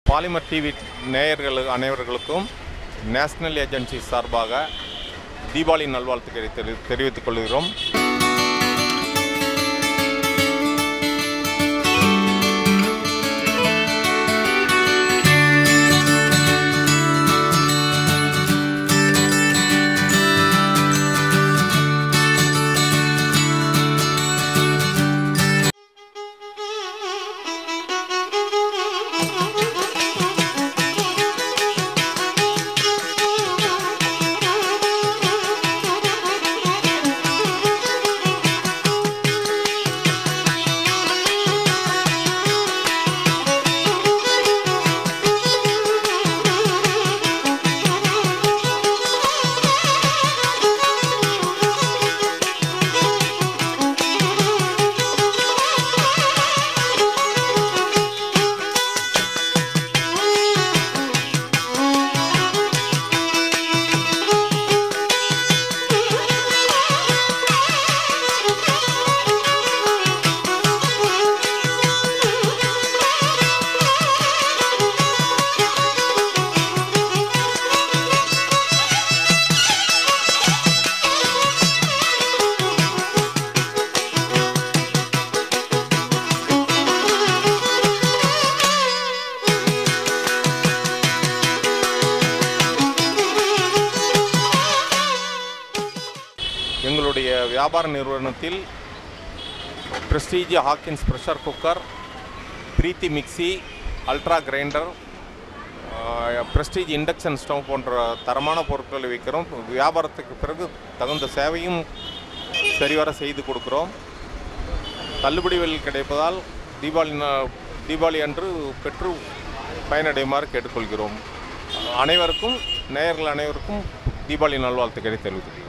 polymer TV நேயர்கள் அனைவர்களுக்கும் national agency சார்பாக தீபாவளி நல்வாழ்த்துக்களை தெரி தெரிவித்துக் கொள்கிறோம் எங்களுடைய வியாபார நிறுவனத்தில் Prestige Hawkins pressure cooker Preethi mixie ultra grinder Prestige induction stove போன்ற தரமான பொருட்களை விற்கிறோம் வியாபாரத்துக்கு பிறகு தகுந்த சேவையும் சரிவர செய்து கொடுக்குறோம் தள்ளுபடி விலையில் கிடைப்பதால் தீபாவளி நா- தீபாவளி அன்று பெற்று பயனடையுமாறு கேட்டுக்கொள்கிறோம் அனைவருக்கும் நேயர்கள் அனைவருக்கும் தீபாவளி நல்வாழ்த்துக்களை தெரிவித்துக் கொள்கிறேன்